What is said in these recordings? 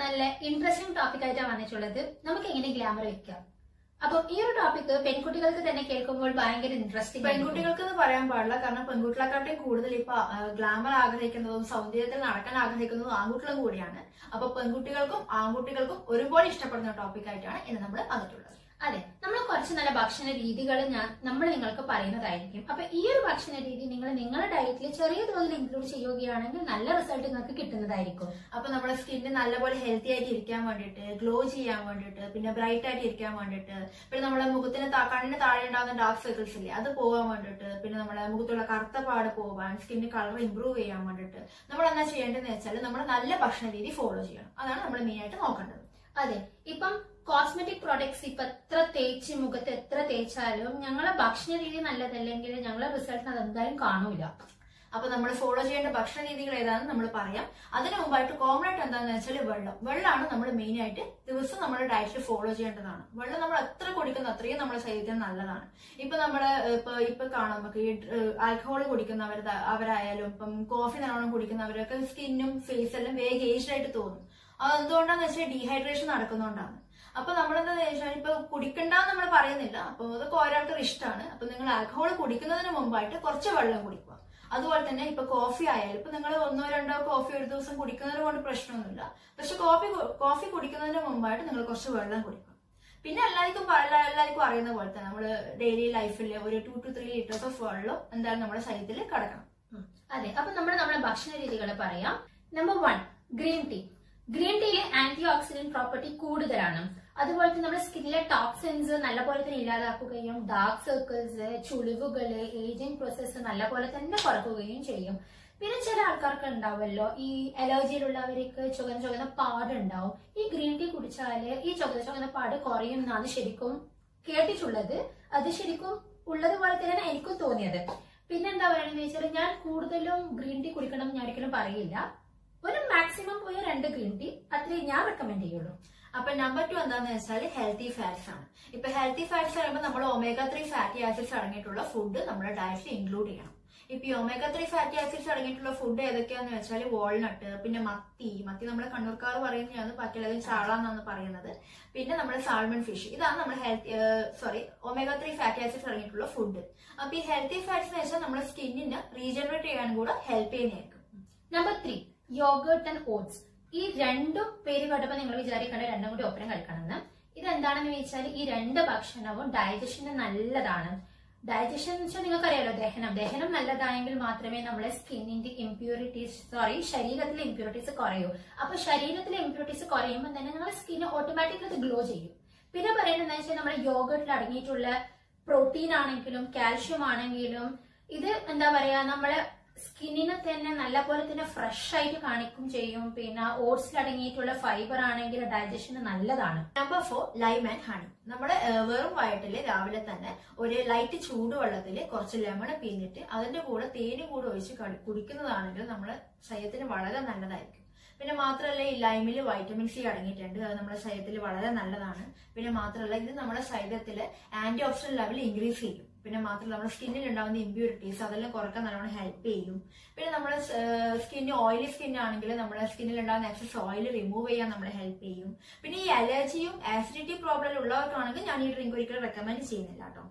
നല്ല interesting topic ആയിട്ടാണ് വന്നിട്ടുള്ളത് നമുക്ക് എങ്ങനെ ഗ്ലാമർ വെക്കാം അപ്പൊ ഈ ഒരു ടോപ്പിക് പെൺകുട്ടികൾക്ക് തന്നെ കേൾക്കുമ്പോൾ ഭയങ്കര ഇൻട്രസ്റ്റിംഗ് പെൺകുട്ടികൾക്ക് എന്ന് പറയാൻ പാടില്ല കാരണം പെൺകുട്ടികളെക്കാട്ടും കൂടുതൽ ഇപ്പൊ ഗ്ലാമർ ആഗ്രഹിക്കുന്നതും സൗന്ദര്യത്തിൽ നടക്കാൻ ആഗ്രഹിക്കുന്നതും ആൺകുട്ടികളും കൂടിയാണ് അപ്പൊ പെൺകുട്ടികൾക്കും ആൺകുട്ടികൾക്കും ഒരുപോലെ ഇഷ്ടപ്പെടുന്ന ടോപ്പിക് ആയിട്ടാണ് ഇന്ന് നമ്മൾ വന്നിട്ടുള്ളത് അതെ നമ്മൾ കുറച്ച് നല്ല ഭക്ഷണ രീതികൾ ഞാൻ നമ്മൾ നിങ്ങൾക്ക് പറയുന്നതായിരിക്കും അപ്പൊ ഈ ഒരു ഭക്ഷണ രീതി നിങ്ങൾ നിങ്ങളുടെ ഡയറ്റിൽ ചെറിയ തോതിൽ ഇൻക്ലൂഡ് ചെയ്യുകയാണെങ്കിൽ നല്ല റിസൾട്ട് നിങ്ങൾക്ക് കിട്ടുന്നതായിരിക്കും അപ്പൊ നമ്മുടെ സ്കിന്ന് നല്ലപോലെ ഹെൽത്തി ആയിട്ട് ഇരിക്കാൻ വേണ്ടിയിട്ട് ഗ്ലോ ചെയ്യാൻ വേണ്ടിയിട്ട് പിന്നെ ബ്രൈറ്റ് ആയിട്ട് ഇരിക്കാൻ വേണ്ടിയിട്ട് പിന്നെ നമ്മുടെ മുഖത്തിന് താ- കണ്ണിന് താഴെ ഉണ്ടാകുന്ന ഡാർക്ക് സർക്കിൾസ് ഇല്ലേ അത് പോകാൻ വേണ്ടിയിട്ട് പിന്നെ നമ്മുടെ മുഖത്തുള്ള കറുത്ത പാട് പോകാൻ സ്കിന്നിന് കളർ ഇമ്പ്രൂവ് ചെയ്യാൻ വേണ്ടിയിട്ട് നമ്മൾ എന്താ ചെയ്യേണ്ടതെന്ന് വെച്ചാൽ നമ്മൾ നല്ല ഭക്ഷണ രീതി ഫോളോ ചെയ്യണം അതാണ് നമ്മൾ മെയിൻ ആയിട്ട് നോക്കേണ്ടത് അതെ ഇപ്പം കോസ്മെറ്റിക് പ്രോഡക്ട്സ് ഇപ്പൊ എത്ര തേച്ച് മുഖത്ത് എത്ര തേച്ചാലും ഞങ്ങളെ ഭക്ഷണ രീതി നല്ലതല്ലെങ്കിൽ ഞങ്ങളെ റിസൾട്ട് അതെന്തായാലും കാണൂല അപ്പൊ നമ്മൾ ഫോളോ ചെയ്യേണ്ട ഭക്ഷണ രീതികൾ ഏതാണെന്ന് നമ്മൾ പറയാം അതിന് മുമ്പായിട്ട് കോമൺ ആയിട്ട് എന്താണെന്ന് വെച്ചാൽ വെള്ളം വെള്ളമാണ് നമ്മൾ മെയിൻ ആയിട്ട് ദിവസം നമ്മുടെ ഡയറ്റിൽ ഫോളോ ചെയ്യേണ്ടതാണ് വെള്ളം നമ്മൾ എത്ര കുടിക്കുന്ന അത്രയും നമ്മുടെ ശരീരത്തിന് നല്ലതാണ് ഇപ്പൊ നമ്മുടെ ഇപ്പൊ ഇപ്പൊ കാണാം നമുക്ക് ഈ ആൽക്കഹോൾ കുടിക്കുന്നവർ അവരായാലും ഇപ്പം കോഫി നല്ലോണം കുടിക്കുന്നവരൊക്കെ സ്കിന്നും ഫേസ് എല്ലാം വേഗം ഏജ്ഡ് ആയിട്ട് തോന്നും അത് എന്തുകൊണ്ടാന്ന് വെച്ചാൽ ഡീഹൈഡ്രേഷൻ നടക്കുന്നതുകൊണ്ടാണ് അപ്പൊ നമ്മളെന്താ വെച്ചാൽ ഇപ്പൊ കുടിക്കണ്ടെന്ന് നമ്മൾ പറയുന്നില്ല അപ്പൊ അതൊക്കെ ഓരോരുത്തർ ഇഷ്ടമാണ് അപ്പൊ നിങ്ങൾ ആൽക്കഹോൾ കുടിക്കുന്നതിന് മുമ്പായിട്ട് കുറച്ച് വെള്ളം കുടിക്കുക അതുപോലെ തന്നെ ഇപ്പൊ കോഫി ആയാലും ഇപ്പൊ നിങ്ങൾ ഒന്നോ രണ്ടോ കോഫി ഒരു ദിവസം കുടിക്കുന്നത് കൊണ്ട് പ്രശ്നമൊന്നുമില്ല പക്ഷെ കോഫി കു- കോഫി കുടിക്കുന്നതിന് മുമ്പായിട്ട് നിങ്ങൾ കുറച്ച് വെള്ളം കുടിക്കുക പിന്നെ എല്ലാവർക്കും പ- എല്ലാ- എല്ലാവർക്കും അറിയുന്ന പോലെ തന്നെ നമ്മൾ ഡെയിലി ലൈഫിൽ ഒരു two two three litres of വെള്ളം എന്തായാലും നമ്മുടെ ശരീരത്തിൽ കിടക്കണം അതെ അപ്പൊ നമ്മൾ നമ്മുടെ ഭക്ഷണ രീതികൾ പറയാം number one green tea green ടീയിൽ ആന്റി ഓക്സിഡന്റ് പ്രോപ്പർട്ടി കൂടുതലാണ് അതുപോലെ തന്നെ നമ്മുടെ സ്കിന്നിലെ ടോക്സിൻസ് നല്ലപോലെ തന്നെ ഇല്ലാതാക്കുകയും ഡാർക്ക് സർക്കിൾസ് ചുളിവുകള് ഏജിങ് പ്രോസസ്സ് നല്ലപോലെ തന്നെ കുറക്കുകയും ചെയ്യും പിന്നെ ചില ആൾക്കാർക്ക് ഉണ്ടാവുമല്ലോ ഈ അലർജിയിലുള്ളവർക്ക് ചുവന്ന ചുവന്ന പാടുണ്ടാവും ഈ ഗ്രീൻ ടീ കുടിച്ചാല് ഈ ചുവന്ന ചുവന്ന പാട് കുറയും എന്നാണ് ശരിക്കും കേട്ടിട്ടുള്ളത് അത് ശരിക്കും ഉള്ളതുപോലെ തന്നെയാണ് എനിക്കും തോന്നിയത് പിന്നെന്താ പറയുന്നത് വെച്ചാൽ ഞാൻ കൂടുതലും ഗ്രീൻ ടീ കുടിക്കണം എന്ന് ഞാൻ ഒരിക്കലും പറയില്ല ഒരു മാക്സിമം പോയ രണ്ട് ഗ്രീൻ ടീ അത്രേ ഞാൻ റെക്കമെൻഡ് ചെയ്യുള്ളൂ അപ്പൊ നമ്പർ ടു എന്താന്ന് വെച്ചാൽ ഹെൽത്തി ഫാറ്റ്സ് ആണ് ഇപ്പൊ ഹെൽത്തി ഫാറ്റ്സ് പറയുമ്പോൾ നമ്മൾ ഒമേഗ ത്രീ ഫാറ്റി ആസിഡ്സ് അടങ്ങിയിട്ടുള്ള ഫുഡ് നമ്മുടെ ഡയറ്റിൽ ഇൻക്ലൂഡ് ചെയ്യണം ഇപ്പൊ ഈ ഒമേഗ ത്രീ ഫാറ്റി ആസിഡ്സ് അടങ്ങിയിട്ടുള്ള ഫുഡ് ഏതൊക്കെയാന്ന് വെച്ചാൽ വാൾനട്ട് പിന്നെ മത്തി മത്തി നമ്മുടെ കണ്ണൂർക്കാർ പറയുന്നതാണ് ബാക്കിയുള്ളത് ചാള എന്നാണ് പറയുന്നത് പിന്നെ നമ്മുടെ സാൾമൺ ഫിഷ് ഇതാണ് നമ്മുടെ healthy sorry omega three fatty acids അടങ്ങിയിട്ടുള്ള ഫുഡ് അപ്പൊ ഈ ഹെൽത്തി ഫാറ്റ്സ് എന്ന് വെച്ചാൽ നമ്മുടെ സ്കിന്നിന് റീജനറേറ്റ് ചെയ്യാൻ കൂടെ ഹെൽപ്പ് ചെയ്യുന്നതായിരിക്കും number three yoghurt and oats ഈ രണ്ടും പേര് കേട്ടപ്പോൾ നിങ്ങൾ വിചാരിക്കേണ്ട രണ്ടും കൂടി ഒപ്പരം കഴിക്കണമെന്ന് ഇതെന്താണെന്ന് വെച്ചാൽ ഈ രണ്ട് ഭക്ഷണവും ഡയജഷന് നല്ലതാണ് ഡയജഷൻ എന്ന് വെച്ചാൽ നിങ്ങൾക്കറിയാലോ ദഹനം ദഹനം നല്ലതായെങ്കിൽ മാത്രമേ നമ്മളെ സ്കിന്നിന്റെ ഇംപ്യൂരിറ്റീസ് സോറി ശരീരത്തിലെ ഇംപ്യൂരിറ്റീസ് കുറയൂ അപ്പൊ ശരീരത്തിലെ ഇംപ്യൂരിറ്റീസ് കുറയുമ്പോൾ തന്നെ നിങ്ങളുടെ സ്കിന്ന് ഓട്ടോമാറ്റിക്കലി അത് ഗ്ലോ ചെയ്യും പിന്നെ പറയുന്നത് എന്താ വെച്ചാൽ നമ്മുടെ യോഗട്ടിൽ അടങ്ങിയിട്ടുള്ള പ്രോട്ടീൻ ആണെങ്കിലും കാൽഷ്യം ആണെങ്കിലും ഇത് എന്താ പറയാ നമ്മളെ സ്കിന്നിനെ തന്നെ നല്ലപോലെ തന്നെ ഫ്രഷ് ആയിട്ട് കാണിക്കും ചെയ്യും പിന്നെ ഓട്സിൽ അടങ്ങിയിട്ടുള്ള ഫൈബർ ആണെങ്കിൽ ഡൈജഷന് നല്ലതാണ് number four lime and honey നമ്മുടെ വെറും വയറ്റില് രാവിലെ തന്നെ ഒരു ലൈറ്റ് ചൂടുവെള്ളത്തിൽ കുറച്ച് ലെമൺ പിഴിഞ്ഞിട്ട് അതിന്റെ കൂടെ തേനും കൂടെ ഒഴിച്ച് കളി- കുടിക്കുന്നതാണെങ്കിൽ നമ്മുടെ ശരീരത്തിന് വളരെ നല്ലതായിരിക്കും പിന്നെ മാത്രമല്ല ഈ ലൈമിൽ വൈറ്റമിൻ സി അടങ്ങിയിട്ടുണ്ട് അത് നമ്മുടെ ശരീരത്തിൽ വളരെ നല്ലതാണ് പിന്നെ മാത്രമല്ല ഇത് നമ്മുടെ ശരീരത്തിലെ ആന്റി ഓക്സിഡന്റ് ലെവൽ ഇൻക്രീസ് ചെയ്യും പിന്നെ മാത്രമല്ല നമ്മുടെ സ്കിന്നിൽ ഉണ്ടാകുന്ന ഇമ്പ്യൂരിറ്റീസ് അതെല്ലാം കുറക്കാൻ നല്ലോണം ഹെൽപ്പ് ചെയ്യും പിന്നെ നമ്മുടെ സ്കിന്ന് ഓയിലി സ്കിൻ ആണെങ്കിൽ നമ്മുടെ സ്കിന്നിൽ ഉണ്ടാകുന്ന എക്സസ് ഓയിൽ റിമൂവ് ചെയ്യാൻ നമ്മളെ ഹെൽപ്പ് ചെയ്യും പിന്നെ ഈ അലർജിയും ആസിഡിറ്റി പ്രോബ്ലം ഉള്ളവർക്കാണെങ്കിൽ ഞാൻ ഈ ഡ്രിങ്ക് ഒരിക്കലും റെക്കമെൻഡ് ചെയ്യുന്നില്ല കേട്ടോ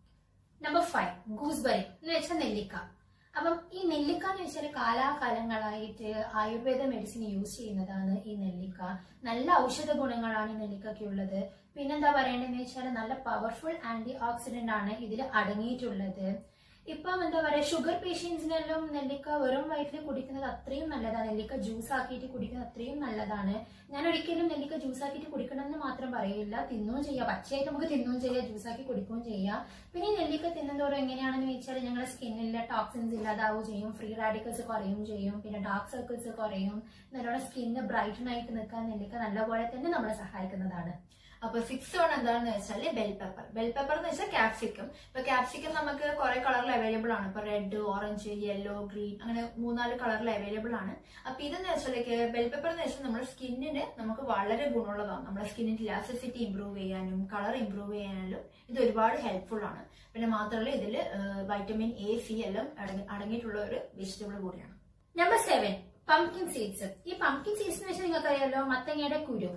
നമ്പർ ഫൈവ് ഗൂസ്ബെറി എന്ന് വെച്ചാൽ നെല്ലിക്ക അപ്പം ഈ നെല്ലിക്ക എന്ന് വെച്ചാൽ കാലാകാലങ്ങളായിട്ട് ആയുർവേദ മെഡിസിൻ യൂസ് ചെയ്യുന്നതാണ് ഈ നെല്ലിക്ക നല്ല ഔഷധ ഗുണങ്ങളാണ് ഈ നെല്ലിക്കയ്ക്ക് ഉള്ളത് പിന്നെന്താ പറയേണ്ടതെന്ന് വെച്ചാൽ നല്ല പവർഫുൾ ആന്റി ഓക്സിഡന്റ് ആണ് ഇതിൽ അടങ്ങിയിട്ടുള്ളത് ഇപ്പം എന്താ പറയാ ഷുഗർ പേഷ്യൻസിനെല്ലാം നെല്ലിക്ക വെറും വയറ്റിൽ കുടിക്കുന്നത് അത്രയും നല്ലതാണ് നെല്ലിക്ക ജ്യൂസ് ആക്കിയിട്ട് കുടിക്കുന്നത് അത്രയും നല്ലതാണ് ഞാൻ ഒരിക്കലും നെല്ലിക്ക ജ്യൂസ് ആക്കിയിട്ട് കുടിക്കണം എന്ന് മാത്രം പറയില്ല തിന്നുകയും ചെയ്യാം പച്ചയായിട്ട് നമുക്ക് തിന്നുകയും ചെയ്യാം ജ്യൂസ് ആക്കി കുടിക്കുകയും ചെയ്യാം പിന്നെ ഈ നെല്ലിക്ക തിന്നുന്നതോറും എങ്ങനെയാണെന്ന് വെച്ചാൽ ഞങ്ങളുടെ സ്കിന്നിലെ ടോക്സിൻസ് ഇല്ലാതാവുകയും ചെയ്യും ഫ്രീ റാഡിക്കൽസ് കുറയും ചെയ്യും പിന്നെ ഡാർക്ക് സർക്കിൾസ് കുറയും നല്ലോണം സ്കിന്ന് ബ്രൈറ്റൻ ആയിട്ട് നിൽക്കാൻ നെല്ലിക്ക നല്ലപോലെ തന്നെ നമ്മളെ സഹായിക്കുന്നതാണ് അപ്പൊ സിക്സ് വൺ എന്താണെന്ന് വെച്ചാൽ ബെൽ പെപ്പർ ബെൽ പെപ്പർ എന്ന് വെച്ചാൽ ക്യാപ്സിക്കം ഇപ്പൊ ക്യാപ്സിക്കം നമുക്ക് കുറെ കളറിൽ അവൈലബിൾ ആണ് ഇപ്പൊ റെഡ് ഓറഞ്ച് യെല്ലോ ഗ്രീൻ അങ്ങനെ മൂന്നാല് കളറിൽ അവൈലബിൾ ആണ് അപ്പൊ ഇതെന്ന് വെച്ചാൽ ബെൽ പെപ്പർ എന്ന് വെച്ചാൽ നമ്മുടെ സ്കിന്നിന് നമുക്ക് വളരെ ഗുണമുള്ളതാണ് നമ്മുടെ സ്കിന്നിന്റെ ഇലാസ്റ്റിസിറ്റി ഇംപ്രൂവ് ചെയ്യാനും കളർ ഇംപ്രൂവ് ചെയ്യാനും ഇത് ഒരുപാട് ഹെൽപ്ഫുൾ ആണ് പിന്നെ മാത്രമല്ല ഇതിൽ വൈറ്റമിൻ എ സി എല്ലാം അടങ്ങി- അടങ്ങിയിട്ടുള്ള ഒരു വെജിറ്റബിൾ കൂടിയാണ് നമ്പർ സെവൻ പംകിൻ സീഡ്സ് ഈ പംകിൻ സീഡ്സ് എന്ന് വെച്ചാൽ നിങ്ങൾക്ക് അറിയാലോ മത്തങ്ങയുടെ കുരു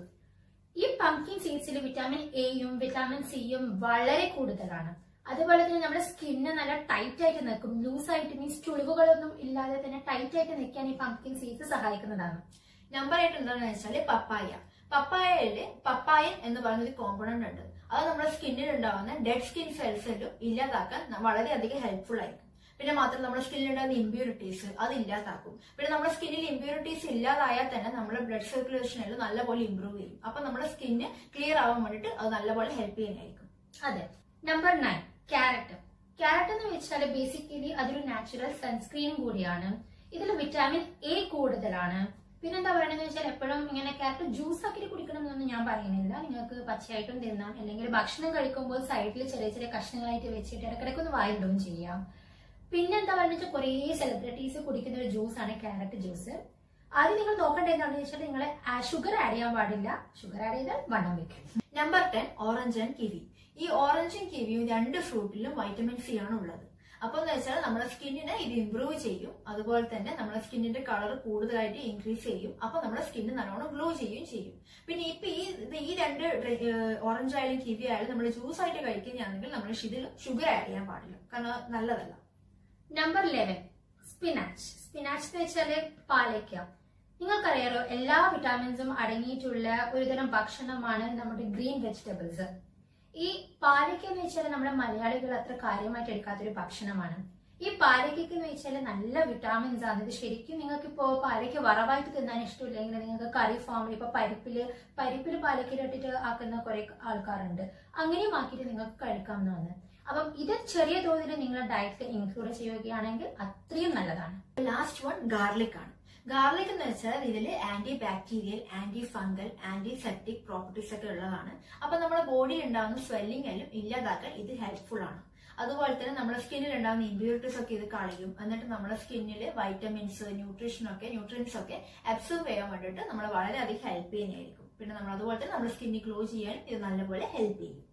ഈ പംകിൻ സീഡ്സിൽ വിറ്റാമിൻ എയും വിറ്റാമിൻ സിയും വളരെ കൂടുതലാണ് അതുപോലെ തന്നെ നമ്മുടെ സ്കിന്ന് നല്ല ടൈറ്റ് ആയിട്ട് നിൽക്കും ലൂസ് ആയിട്ട് മീൻസ് ചുളിവുകളൊന്നും ഇല്ലാതെ തന്നെ ടൈറ്റ് ആയിട്ട് നിൽക്കാൻ ഈ പംകിൻ സീഡ്സ് സഹായിക്കുന്നതാണ് നമ്പർ എയ്റ്റ് എന്താണെന്ന് വെച്ചാല് പപ്പായ പപ്പായയില് പപ്പായൻ എന്ന് പറയുന്ന ഒരു കോമ്പണന്റ് ഉണ്ട് അത് നമ്മുടെ സ്കിന്നിൽ ഉണ്ടാവുന്ന ഡെഡ് സ്കിൻ സെൽസിലും ഇല്ലാതാക്കാൻ ന- വളരെയധികം ഹെൽപ്ഫുൾ ആയിരിക്കും പിന്നെ മാത്രം നമ്മുടെ സ്കിന്നിൽ ഉണ്ടാകുന്ന ഇമ്പ്യൂരിറ്റീസ് അത് ഇല്ലാതാക്കും പിന്നെ നമ്മുടെ സ്കിന്നിൽ ഇമ്പ്യൂരിറ്റീസ് ഇല്ലാതായാൽ തന്നെ നമ്മുടെ ബ്ലഡ് സർക്കുലേഷനിൽ നല്ലപോലെ ഇമ്പ്രൂവ് ചെയ്യും അപ്പൊ നമ്മുടെ സ്കിന്ന് ക്ലിയർ ആവാൻ വേണ്ടിയിട്ട് അത് നല്ലപോലെ ഹെൽപ്പ് ചെയ്യുന്നതായിരിക്കും അതെ നമ്പർ നയൻ ക്യാരറ്റ് ക്യാരറ്റ് എന്ന് വെച്ചാൽ ബേസിക്കലി അതൊരു നാച്ചുറൽ സൺസ്ക്രീനും കൂടിയാണ് ഇതിൽ വിറ്റാമിൻ എ കൂടുതലാണ് പിന്നെന്താ പറയണെന്ന് വെച്ചാൽ എപ്പോഴും ഇങ്ങനെ ക്യാരറ്റ് ജ്യൂസ് ആക്കിയിട്ട് കുടിക്കണം എന്നൊന്നും ഞാൻ പറയുന്നില്ല നിങ്ങൾക്ക് പച്ചയായിട്ടും തിന്നാം അല്ലെങ്കിൽ ഭക്ഷണം കഴിക്കുമ്പോൾ സൈഡിൽ ചെറിയ ചെറിയ കഷ്ണങ്ങളായിട്ട് വെച്ചിട്ട് ഇടയ്ക്കിടയ്ക്ക് ഒന്ന് വായിടുകയും ചെയ്യാം പിന്നെന്താ പറയുക വെച്ചാൽ കുറേ സെലിബ്രിറ്റീസ് കുടിക്കുന്ന ഒരു ജ്യൂസാണ് ക്യാരറ്റ് ജ്യൂസ് ആദ്യം നിങ്ങൾ നോക്കേണ്ടത് എന്താണെന്ന് വെച്ചാൽ നിങ്ങൾ ഷുഗർ ആഡ് ചെയ്യാൻ പാടില്ല ഷുഗർ ആഡ് ചെയ്താൽ വണ്ണം വെക്കും number ten orange and kiwi ഈ ഓറഞ്ചും കിവിയും രണ്ട് ഫ്രൂട്ടിലും വൈറ്റമിൻ സി ആണ് ഉള്ളത് അപ്പൊ എന്ന് വെച്ചാൽ നമ്മുടെ സ്കിന്നിനെ ഇത് ഇംപ്രൂവ് ചെയ്യും അതുപോലെ തന്നെ നമ്മുടെ സ്കിന്നിന്റെ കളർ കൂടുതലായിട്ട് ഇൻക്രീസ് ചെയ്യും അപ്പൊ നമ്മുടെ സ്കിന്ന് നല്ലോണം ഗ്ലോ ചെയ്യുകയും ചെയ്യും പിന്നെ ഇപ്പൊ ഈ ഇത് ഈ രണ്ട് ഓറഞ്ച് ആയാലും കിവി ആയാലും നമ്മൾ ജ്യൂസ് ആയിട്ട് കഴിക്കുകയാണെങ്കിൽ നമ്മൾ ഇതിൽ ഷുഗർ ആഡ് ചെയ്യാൻ പാടില്ല കാരണം നല്ലതല്ല നമ്പർ ലെവൻ സ്പിനാച്ച് സ്പിനാച്ച് എന്ന് വെച്ചാല് പാലയ്ക്ക നിങ്ങൾക്കറിയാലോ എല്ലാ വിറ്റാമിൻസും അടങ്ങിയിട്ടുള്ള ഒരുതരം ഭക്ഷണമാണ് നമ്മുടെ ഗ്രീൻ വെജിറ്റബിൾസ് ഈ പാലയ്ക്ക എന്ന് വെച്ചാൽ നമ്മുടെ മലയാളികൾ അത്ര കാര്യമായിട്ട് എടുക്കാത്തൊരു ഭക്ഷണമാണ് ഈ പാലയ്ക്കൊക്കെ എന്ന് വെച്ചാൽ നല്ല വിറ്റാമിൻസ് ആണ് ഇത് ശരിക്കും നിങ്ങൾക്ക് ഇപ്പോൾ പാലയ്ക്ക് വറവായിട്ട് തിന്നാൻ ഇഷ്ടമില്ലെങ്കിൽ നിങ്ങൾക്ക് കറി ഫോമിൽ ഇപ്പൊ പരിപ്പില് പരിപ്പിൽ പാലയ്ക്കയിൽ ഇട്ടിട്ട് ആക്കുന്ന കുറെ ആൾക്കാരുണ്ട് അങ്ങനെയും ആക്കിയിട്ട് നിങ്ങൾക്ക് കഴിക്കാവുന്നതാണ് അപ്പം ഇത് ചെറിയ തോതിൽ നിങ്ങളുടെ ഡയറ്റിൽ ഇൻക്ലൂഡ് ചെയ്യുകയാണെങ്കിൽ അത്രയും നല്ലതാണ് ലാസ്റ്റ് വൺ ഗാർലിക് ആണ് ഗാർലിക് എന്ന് വെച്ചാൽ ഇതിൽ anti bacterial anti fungal anti septic properties ഒക്കെ ഉള്ളതാണ് അപ്പൊ നമ്മുടെ ബോഡിയിൽ ഉണ്ടാകുന്ന സ്വെല്ലിംഗ് എല്ലാം ഇല്ലാതാക്കാൻ ഇത് ഹെൽപ്ഫുൾ ആണ് അതുപോലെ തന്നെ നമ്മുടെ സ്കിന്നിൽ ഉണ്ടാകുന്ന ഇമ്പ്യൂരിറ്റീസ് ഒക്കെ ഇത് കളയും എന്നിട്ട് നമ്മുടെ സ്കിന്നിൽ വൈറ്റമിൻസ് ന്യൂട്രീഷൻ ഒക്കെ ന്യൂട്രിയൻസ് ഒക്കെ അബ്സോർബ് ചെയ്യാൻ വേണ്ടിയിട്ട് നമ്മളെ വളരെയധികം ഹെൽപ്പ് ചെയ്യുന്നതായിരിക്കും പിന്നെ നമ്മൾ അതുപോലെ തന്നെ നമ്മുടെ സ്കിന്നിൽ ഗ്ലോ ചെയ്യാൻ ഇത് നല്ലപോലെ ഹെൽപ്പ് ചെയ്യും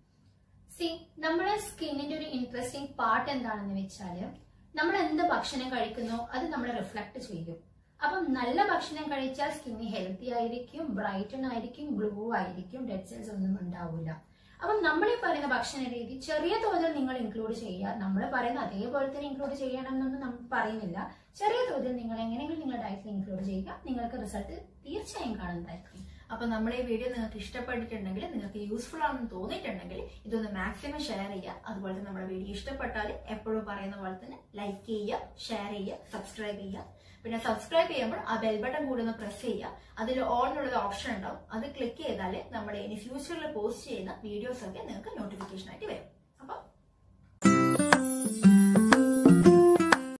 സി നമ്മുടെ സ്കിന്നിന്റെ ഒരു ഇൻട്രസ്റ്റിംഗ് പാർട്ട് എന്താണെന്ന് വെച്ചാല് നമ്മൾ എന്ത് ഭക്ഷണം കഴിക്കുന്നോ അത് നമ്മൾ റിഫ്ലക്ട് ചെയ്യും അപ്പം നല്ല ഭക്ഷണം കഴിച്ചാൽ സ്കിന്ന് ഹെൽത്തി ആയിരിക്കും ബ്രൈറ്റൺ ആയിരിക്കും ഗ്ലോ ആയിരിക്കും ഡെഡ് സെൽസ് ഒന്നും ഉണ്ടാവില്ല അപ്പം നമ്മൾ ഈ പറയുന്ന ഭക്ഷണ രീതി ചെറിയ തോതിൽ നിങ്ങൾ ഇൻക്ലൂഡ് ചെയ്യുക നമ്മൾ പറയുന്ന അതേപോലെ തന്നെ ഇൻക്ലൂഡ് ചെയ്യണം എന്നൊന്നും നമ്മൾ പറയുന്നില്ല ചെറിയ തോതിൽ നിങ്ങൾ എങ്ങനെയെങ്കിലും നിങ്ങളുടെ ഡയറ്റിൽ ഇൻക്ലൂഡ് ചെയ്യുക നിങ്ങൾക്ക് റിസൾട്ട് തീർച്ചയായും കാണുന്നതായിരിക്കും അപ്പൊ നമ്മുടെ ഈ വീഡിയോ നിങ്ങൾക്ക് ഇഷ്ടപ്പെട്ടിട്ടുണ്ടെങ്കിൽ നിങ്ങൾക്ക് യൂസ്ഫുൾ ആണെന്ന് തോന്നിയിട്ടുണ്ടെങ്കിൽ ഇതൊന്ന് മാക്സിമം ഷെയർ ചെയ്യുക അതുപോലെ തന്നെ നമ്മുടെ വീഡിയോ ഇഷ്ടപ്പെട്ടാൽ എപ്പോഴും പറയുന്ന പോലെ തന്നെ ലൈക്ക് ചെയ്യുക ഷെയർ ചെയ്യുക സബ്സ്ക്രൈബ് ചെയ്യുക പിന്നെ സബ്സ്ക്രൈബ് ചെയ്യുമ്പോൾ ആ ബെൽ ബട്ടൺ കൂടി ഒന്ന് പ്രസ് ചെയ്യുക അതിൽ ഓൾ എന്നുള്ള ഓപ്ഷൻ ഉണ്ടാവും അത് ക്ലിക്ക് ചെയ്താൽ നമ്മുടെ ഇനി ഫ്യൂച്ചറിൽ പോസ്റ്റ് ചെയ്യുന്ന വീഡിയോസ് ഒക്കെ നിങ്ങൾക്ക് നോട്ടിഫിക്കേഷൻ ആയിട്ട് വരും